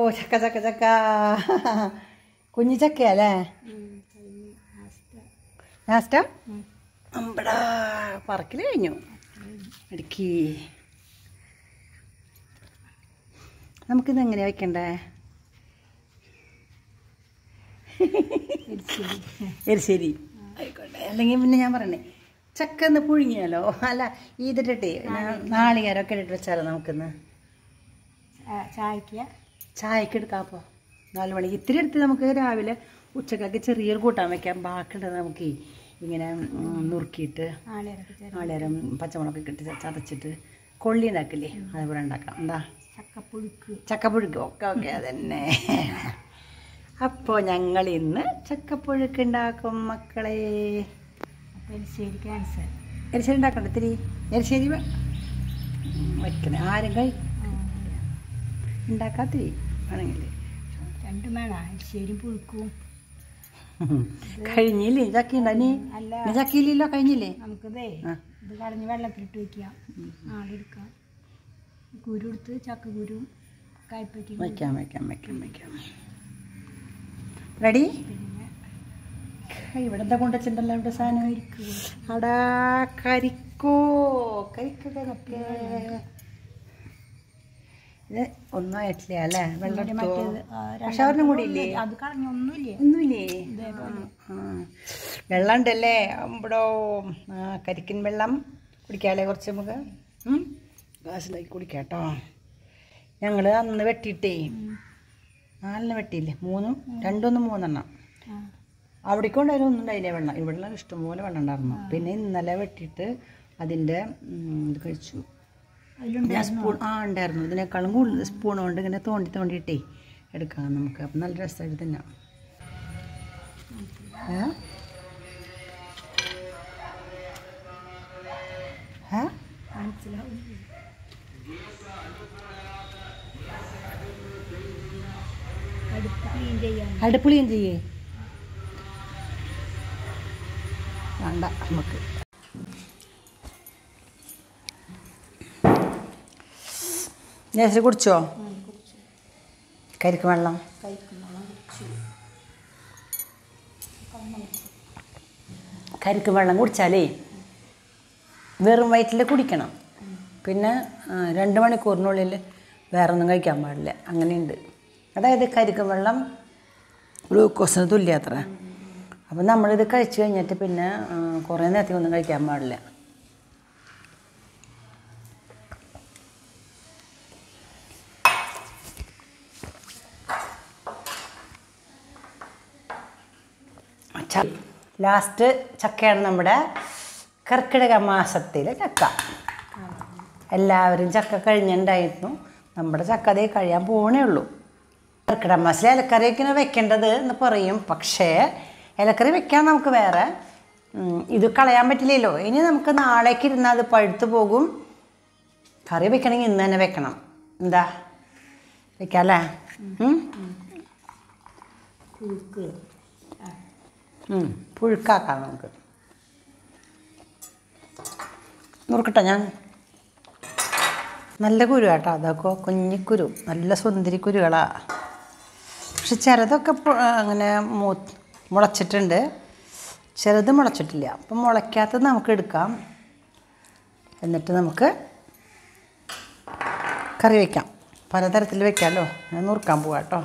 ചക്ക ചക്ക ചക്ക കുഞ്ഞു ചക്കയല്ലേ ലാസ്റ്റാ അമ്പടാ പറക്കൽ കഴിഞ്ഞു ഇടുക്കി നമുക്കിത് എങ്ങനെയാ വെക്കണ്ടേ എരിശ്ശേരി ആയിക്കോട്ടെ അല്ലെങ്കിൽ പിന്നെ ഞാൻ പറയണേ ചക്ക ഒന്ന് പുഴുങ്ങിയാലോ അല്ല ഇതിട്ടിട്ടേ നാളികേരമൊക്കെ ഇട്ടിട്ട് വെച്ചാലോ നമുക്കിന്ന് ചായക്ക് ചായക്ക് എടുക്കാപ്പോ നാല് മണിക്ക് ഇത്തിരി എടുത്ത് നമുക്ക് രാവിലെ ഉച്ചക്കൊക്കെ ചെറിയൊരു കൂട്ടാൻ വെക്കാം ബാക്കിയുള്ളത് നമുക്ക് ഇങ്ങനെ ഉം, നുറുക്കിയിട്ട് ആളിറക്കി ചേർത്ത് നാളികേരം പച്ചമുളകൊക്കെ ഇട്ട് ചതച്ചിട്ട് കൊള്ളി ഉണ്ടാക്കില്ലേ അതുപോലെ ഉണ്ടാക്കാം എന്താ ചക്കപ്പുഴുക്ക് ചക്കപ്പുഴുക്ക് ഒക്കെ ഓക്കെ അതന്നെ അപ്പോൾ ഞങ്ങൾ ഇന്ന് ചക്കപ്പുഴുക്ക് ഉണ്ടാക്കും മക്കളെ അപ്പം എരിശ്ശേരി ക്യാൻസർ എരിശ്ശേരി ഉണ്ടാക്കണ്ട ഇത്തിരി എരിശ്ശേരി വെ- വെക്കണേ ആരും കഴി ഉണ്ടാക്കാത്തിരി വേണമെങ്കിൽ രണ്ടും വേണം എരിശ്ശേരി പുഴുക്കും കഴിഞ്ഞില്ലേ ചക്ക ഉണ്ടോ നീ അല്ല നീ ചക്കയില്ലല്ലോ കഴിഞ്ഞില്ലേ നമുക്കിതേ ആ. ഇത് കളഞ്ഞ് വെള്ളത്തിലിട്ട് വെക്കാം ആളെടുക്കാം കുരു എടുത്ത് ചക്കക്കുരും കായ്പറ്റി വയ്ക്കാം വയ്ക്കാം വയ്ക്കാം വയ്ക്കാം റെഡി പിന്നെ ഇവിടെ എന്താ കൊണ്ടുവച്ചിട്ടുണ്ടല്ലോ ഇവിടെ സാധനം അടാ കരിക്കോ കരിക്ക കരിക്ക ഇത് ഒന്നും ആയിട്ടില്ല അല്ലേ വെള്ളം എടുത്തോ? മറ്റേത് ആ, പക്ഷെ അവരിനും കൂടി ഇല്ലേ അത് കളഞ്ഞൊന്നുമില്ലേ ഒന്നുമില്ലേ ഇതേപോലെ ആ. വെള്ളം ഉണ്ടല്ലേ അമ്പടോ ആ കരിക്കിൻ വെള്ളം കുടിക്കാല്ലേ കുറച്ച് നമുക്ക് ഉം? ഗ്ലാസ്സിലാക്കി കുടിക്കാം കേട്ടോ ഞങ്ങൾ അന്ന് വെട്ടിയിട്ടേ നാലിന് വെട്ടിയില്ലേ മൂന്നും രണ്ടൊന്നും മൂന്നെണ്ണം ആ. അവിടേക്ക് കൊണ്ടുവരും ഒന്നും ഉണ്ടായില്ല വെള്ളം ഇവിടെ ഇഷ്ടംപോലെ വെള്ളം ഉണ്ടായിരുന്നു പിന്നെ ഇന്നലെ വെട്ടിയിട്ട് അതിൻ്റെ ഉം, ഇത് കഴിച്ചു ഞാൻ സ്പൂൺ ആ ഉണ്ടായിരുന്നു ഇതിനേക്കാളും കൂടുതൽ സ്പൂൺ കൊണ്ട് ഇങ്ങനെ തോണ്ടി തോണ്ടിയിട്ടേ എടുക്കാം നമുക്ക് അപ്പം നല്ല രസമായിട്ട് തിന്നാം ഏ? ഏ? മനസ്സിലാവും അടുപ്പ് ക്ലീൻ ചെയ്യാൻ അടുപ്പ് ക്ലീൻ ചെയ്യേ വേണ്ട നമുക്ക് നേരത്തെ കുടിച്ചോ കരിക്ക് വെള്ളം കരിക്ക് വെള്ളം കുടിച്ചാലേ വെറും വയറ്റിൽ കുടിക്കണം പിന്നെ ആ, രണ്ട് മണിക്കൂറിനുള്ളിൽ വേറെ ഒന്നും കഴിക്കാൻ പാടില്ല അങ്ങനെയുണ്ട് അതായത് കരിക്ക് വെള്ളം ഗ്ലൂക്കോസിന് തുല്യത്ര അപ്പം നമ്മളിത് കഴിച്ചു കഴിഞ്ഞിട്ട് പിന്നെ ആ, കുറേ നേരത്തേക്ക് ഒന്നും കഴിക്കാൻ പാടില്ല ലാസ്റ്റ് ചക്കയാണ് നമ്മുടെ കർക്കിടക മാസത്തിലെ ചക്ക എല്ലാവരും ചക്ക കഴിഞ്ഞിട്ടുണ്ടായിരുന്നു നമ്മുടെ ചക്ക അതേ കഴിയാൻ പോകണേ ഉള്ളൂ കർക്കിടക മാസത്തിൽ ഇലക്കറിയൊക്കെയാണ് വെക്കേണ്ടത് എന്ന് പറയും പക്ഷേ ഇലക്കറി വെക്കാൻ നമുക്ക് വേറെ ഉം, ഇത് കളയാൻ പറ്റില്ലല്ലോ ഇനി നമുക്ക് നാളേക്ക് ഇരുന്നാൽ അത് പഴുത്ത് പോകും കറി വെക്കണമെങ്കിൽ ഇന്ന് തന്നെ വെക്കണം എന്താ വെക്കാം അല്ലേ ഉം? പുഴുക്ക് ഉം, പുഴുക്കാക്കാം നമുക്ക് നുറുക്കട്ടെ ഞാൻ നല്ല കുരു കേട്ടോ അതൊക്കെ കുഞ്ഞിക്കുരു നല്ല സുന്ദരി കുരുകളാ പക്ഷെ ചിലതൊക്കെ പൊ- അങ്ങനെ മൂ മുളച്ചിട്ടുണ്ട് ചിലത് മുളച്ചിട്ടില്ല അപ്പം മുളയ്ക്കാത്തത് നമുക്ക് എടുക്കാം എന്നിട്ട് നമുക്ക് കറി വയ്ക്കാം പലതരത്തിൽ വെക്കാമല്ലോ ഞാൻ നുറുക്കാൻ പോവാം കേട്ടോ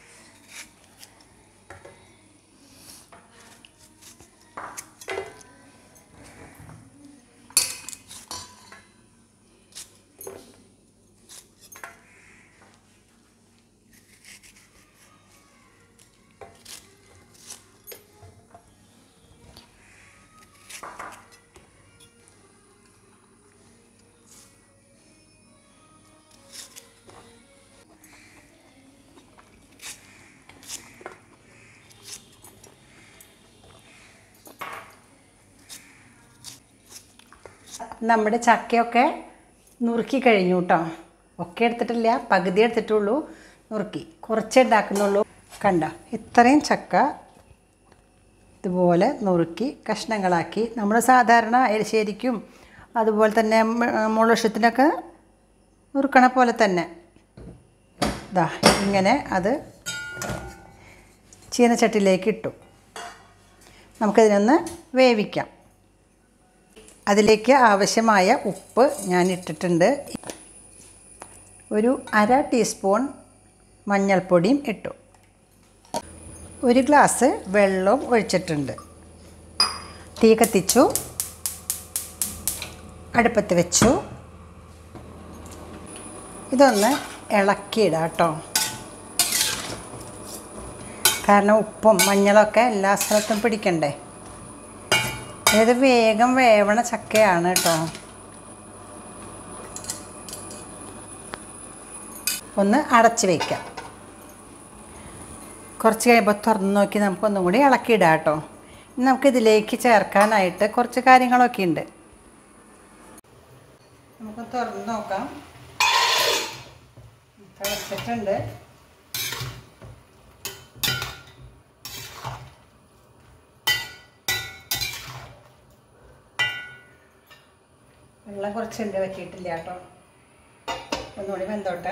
നമ്മുടെ ചക്കയൊക്കെ നുറുക്കി കഴിഞ്ഞു കേട്ടോ ഒക്കെ എടുത്തിട്ടില്ല പകുതി എടുത്തിട്ടുള്ളൂ നുറുക്കി കുറച്ചേ ഉണ്ടാക്കുന്നുള്ളൂ കണ്ട ഇത്രയും ചക്ക ഇതുപോലെ നുറുക്കി കഷ്ണങ്ങളാക്കി നമ്മൾ സാധാരണ എരിശ്ശേരിക്കും അതുപോലെ തന്നെ മുളകത്തിനൊക്കെ നുറുക്കണ പോലെ തന്നെ ഇതാ ഇങ്ങനെ അത് ചീനച്ചട്ടിയിലേക്ക് ഇട്ടു നമുക്കിതിനൊന്ന് വേവിക്കാം അതിലേക്ക് ആവശ്യമായ ഉപ്പ് ഞാൻ ഇട്ടിട്ടുണ്ട് ഒരു അര ടീസ്പൂൺ മഞ്ഞൾപ്പൊടിയും ഇട്ടു ഒരു ഗ്ലാസ് വെള്ളവും ഒഴിച്ചിട്ടുണ്ട് തീ കത്തിച്ചു അടുപ്പത്ത് വെച്ചു ഇതൊന്ന് ഇളക്കിയിടാം കേട്ടോ കാരണം ഉപ്പും മഞ്ഞളൊക്കെ എല്ലാ സ്ഥലത്തും പിടിക്കണ്ടേ ഇത് വേഗം വേവണ ചക്കയാണ് കേട്ടോ ഒന്ന് അടച്ച് വയ്ക്കാം കുറച്ച് കഴിയുമ്പോൾ തുറന്ന് നോക്കി നമുക്കൊന്നും കൂടി ഇളക്കിയിടാം കേട്ടോ ഇനി നമുക്കിതിലേക്ക് ചേർക്കാനായിട്ട് കുറച്ച് കാര്യങ്ങളൊക്കെ ഉണ്ട് നമുക്ക് തുറന്ന് നോക്കാം തിളച്ചിട്ടുണ്ട് വെള്ളം കുറച്ചുണ്ട് പറ്റിയിട്ടില്ല കേട്ടോ ഒന്നുകൂടി വെന്തോട്ടെ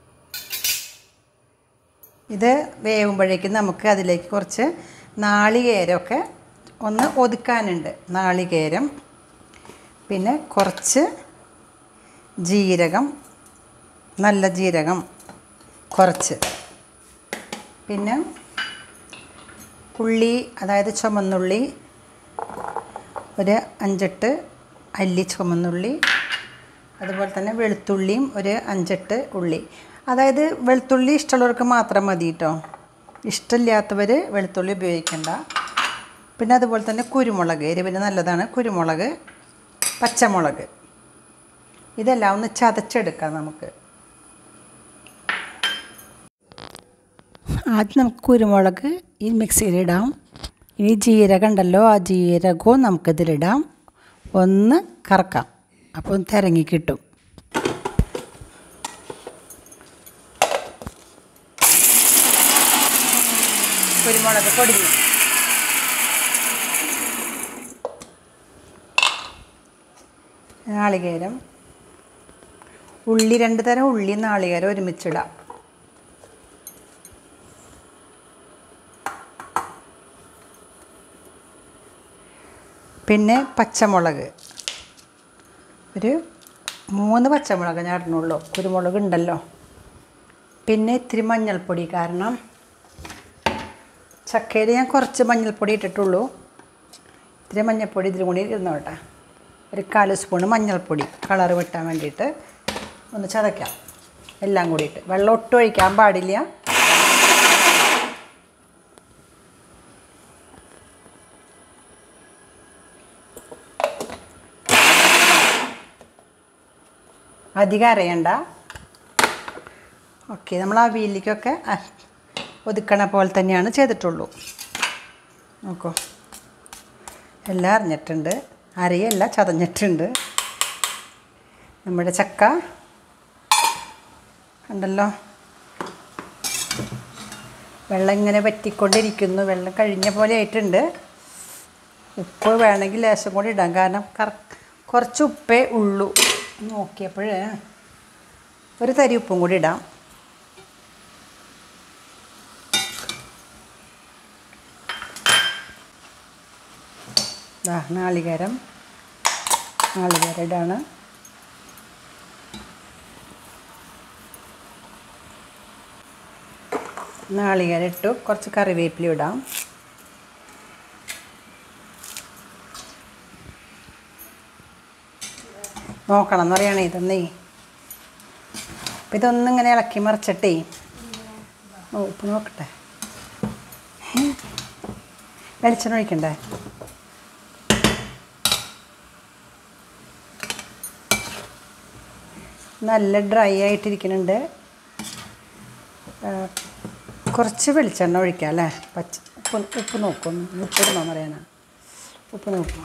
ഇത് വേവുമ്പോഴേക്കും നമുക്ക് അതിലേക്ക് കുറച്ച് നാളികേരമൊക്കെ ഒന്ന് ഒതുക്കാനുണ്ട് നാളികേരം പിന്നെ കുറച്ച് ജീരകം നല്ല ജീരകം കുറച്ച് പിന്നെ ഉള്ളി അതായത് ചുമന്നുള്ളി ഒരു അഞ്ചെട്ട് അല്ലി ചുമന്നുള്ളി അതുപോലെ തന്നെ വെളുത്തുള്ളിയും ഒരു അഞ്ചെട്ട് ഉള്ളി അതായത് വെളുത്തുള്ളി ഇഷ്ടമുള്ളവർക്ക് മാത്രം മതി കേട്ടോ ഇഷ്ടമില്ലാത്തവർ വെളുത്തുള്ളി ഉപയോഗിക്കണ്ട പിന്നെ അതുപോലെ തന്നെ കുരുമുളക് എരിവിന് നല്ലതാണ് കുരുമുളക് പച്ചമുളക് ഇതെല്ലാം ഒന്ന് ചതച്ചെടുക്കാം നമുക്ക് ആദ്യം നമുക്ക് കുരുമുളക് ഈ മിക്സിയിലിടാം ഇനി ജീരകം ഉണ്ടല്ലോ ആ ജീരകവും നമുക്കിതിലിടാം ഒന്ന് കറക്കാം അപ്പോൾ ഒന്ന് തിരങ്ങി കിട്ടും കുരുമുളക് പൊടിഞ്ഞു നാളികേരം ഉള്ളി രണ്ട് തരം ഉള്ളി നാളികേരം ഒരുമിച്ചിടാം പിന്നെ പച്ചമുളക് ഒരു മൂന്ന് പച്ചമുളക് ഞാൻ ഇടണുള്ളൂ കുരുമുളക് ഉണ്ടല്ലോ പിന്നെ ഇത്തിരി മഞ്ഞൾപ്പൊടി കാരണം ചക്കയിൽ ഞാൻ കുറച്ച് മഞ്ഞൾപ്പൊടി ഇട്ടിട്ടുള്ളൂ ഇത്തിരി മഞ്ഞൾപ്പൊടി ഇതിലും കൂടി ഇരുന്നോട്ടെ ഒരു കാല് സ്പൂണ് മഞ്ഞൾപ്പൊടി കളറ് വെട്ടാൻ വേണ്ടിയിട്ട് ഒന്ന് ചതയ്ക്കാം എല്ലാം കൂടിയിട്ട് വെള്ളം ഒട്ടും ഒഴിക്കാൻ പാടില്ല അധികം അരയണ്ട ഓക്കെ നമ്മൾ ആ വീലിലേക്കൊക്കെ ഒതുക്കണ പോലെ തന്നെയാണ് ചെയ്തിട്ടുള്ളൂ നോക്കൂ എല്ലാം അറിഞ്ഞിട്ടുണ്ട് അരയല്ല ചതഞ്ഞിട്ടുണ്ട് നമ്മുടെ ചക്ക ഉണ്ടല്ലോ വെള്ളം ഇങ്ങനെ വറ്റിക്കൊണ്ടിരിക്കുന്നു വെള്ളം കഴിഞ്ഞ പോലെ ആയിട്ടുണ്ട് ഉപ്പ് വേണമെങ്കിൽ ലേശം കൂടി ഇടാം കാരണം കറ കുറച്ച് ഉപ്പേ ഉള്ളൂ നോക്കിയപ്പോൾ ഒരു തരി ഉപ്പും കൂടി ഇടാം ദാ നാളികേരം നാളികേരം ഇടാണ് നാളികേരം ഇട്ടു കുറച്ച് കറിവേപ്പില ഇടാം നോക്കണം എന്ന് പറയണേ ഇതൊന്നേ അപ്പം ഇതൊന്നും ഇങ്ങനെ ഇളക്കി മറിച്ചിട്ടേ ഓ ഉപ്പ് നോക്കട്ടെ ഏ? വെളിച്ചെണ്ണ ഒഴിക്കണ്ടേ നല്ല ഡ്രൈ ആയിട്ടിരിക്കുന്നുണ്ട് ആ, കുറച്ച് വെളിച്ചെണ്ണ ഒഴിക്കാം അല്ലേ പച്ച ഉപ്പ് ഉപ്പ് നോക്കും ഉപ്പ് ഇടണമെന്ന് പറയാനാ ഉപ്പ് നോക്കാം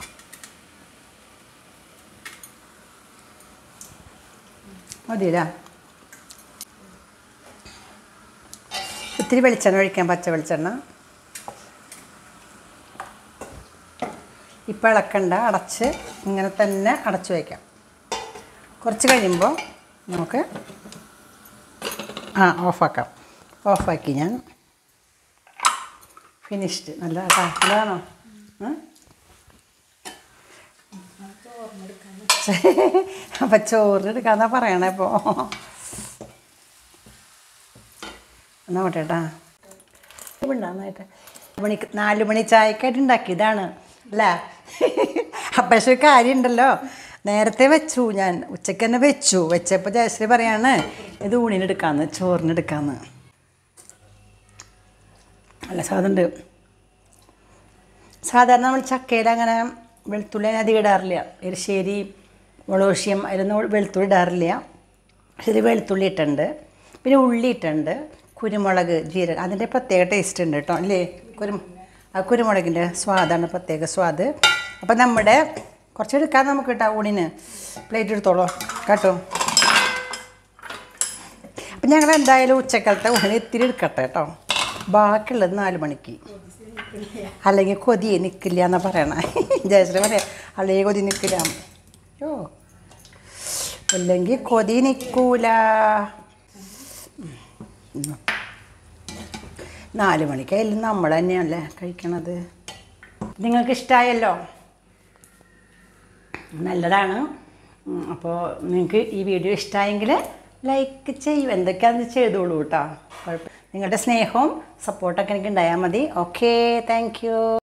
മതിയല്ലേ ഇത്തിരി വെളിച്ചെണ്ണ ഒഴിക്കാം പച്ച വെളിച്ചെണ്ണ ഇപ്പം ഇളക്കണ്ട അടച്ച് ഇങ്ങനെ തന്നെ അടച്ചു വയ്ക്കാം കുറച്ച് കഴിയുമ്പോൾ നമുക്ക് ആ ഓഫാക്കാം ഓഫാക്കി ഞാൻ ഫിനിഷ്ഡ് നല്ല കേട്ടോ നല്ലതാണോ ഉം? അപ്പം ചോറ് എടുക്കാന്നാ പറയണേ ഇപ്പോൾ എന്നാ കേട്ടാ ഉണ്ടാകുന്നായിട്ട് മണിക്ക് നാല് മണി ചായക്കായിട്ട് ഉണ്ടാക്കിയതാണ് അല്ലേ അപ്പം പക്ഷേ ഒരു കാര്യമുണ്ടല്ലോ നേരത്തെ വെച്ചു ഞാൻ ഉച്ചയ്ക്ക് തന്നെ വെച്ചു വെച്ചപ്പോൾ ജയശ്രീ പറയാണ് ഇത് ഊണിനെടുക്കാന്ന് ചോറിനെടുക്കാന്ന് നല്ല സ്വാദുണ്ട് സാധാരണ നമ്മൾ ചക്കയിൽ അങ്ങനെ വെളുത്തുള്ളി അതിന് അധികം ഇടാറില്ല എരിശ്ശേരി മുളകുശ്യം അതിലൊന്നും വെളുത്തുള്ളി ഇടാറില്ല പക്ഷെ ഇത് വെളുത്തുള്ളി ഇട്ടുണ്ട് പിന്നെ ഉള്ളി ഇട്ടുണ്ട് കുരുമുളക് ജീരകം അതിൻ്റെ പ്രത്യേക ടേസ്റ്റ് ഉണ്ട് കേട്ടോ അല്ലേ കുരു ആ കുരുമുളകിൻ്റെ സ്വാദാണ് പ്രത്യേക സ്വാദ് അപ്പം നമ്മുടെ കുറച്ച് എടുക്കാം നമുക്ക് കേട്ടോ ഊണിന് പ്ലേറ്റ് എടുത്തോളൂ കേട്ടോ അപ്പം ഞങ്ങൾ എന്തായാലും ഉച്ചക്കാലത്തെ ഊണിന് ഇത്തിരി എടുക്കട്ടെ കേട്ടോ ബാക്കിയുള്ളത് നാല് മണിക്ക് അല്ലെങ്കിൽ കൊതി നിൽക്കില്ല എന്നാ പറയണേ ജയശ്രീ പറയാം അല്ലെങ്കിൽ കൊതി നിൽക്കില്ല ഓ അല്ലെങ്കിൽ കൊതി നിൽക്കൂല ഉം. നാല് മണിക്കായാലും നമ്മൾ തന്നെയല്ലേ കഴിക്കണത് നിങ്ങൾക്ക് ഇഷ്ടമായല്ലോ നല്ലതാണ് അപ്പോൾ നിങ്ങൾക്ക് ഈ വീഡിയോ ഇഷ്ടമായെങ്കിൽ ലൈക്ക് ചെയ്യും എന്തൊക്കെയാണെന്ന് ചെയ്തോളൂ കേട്ടോ കുഴപ്പം നിങ്ങളുടെ സ്നേഹവും സപ്പോർട്ടൊക്കെ എനിക്ക് ഉണ്ടായാൽ മതി ഓക്കേ താങ്ക് യു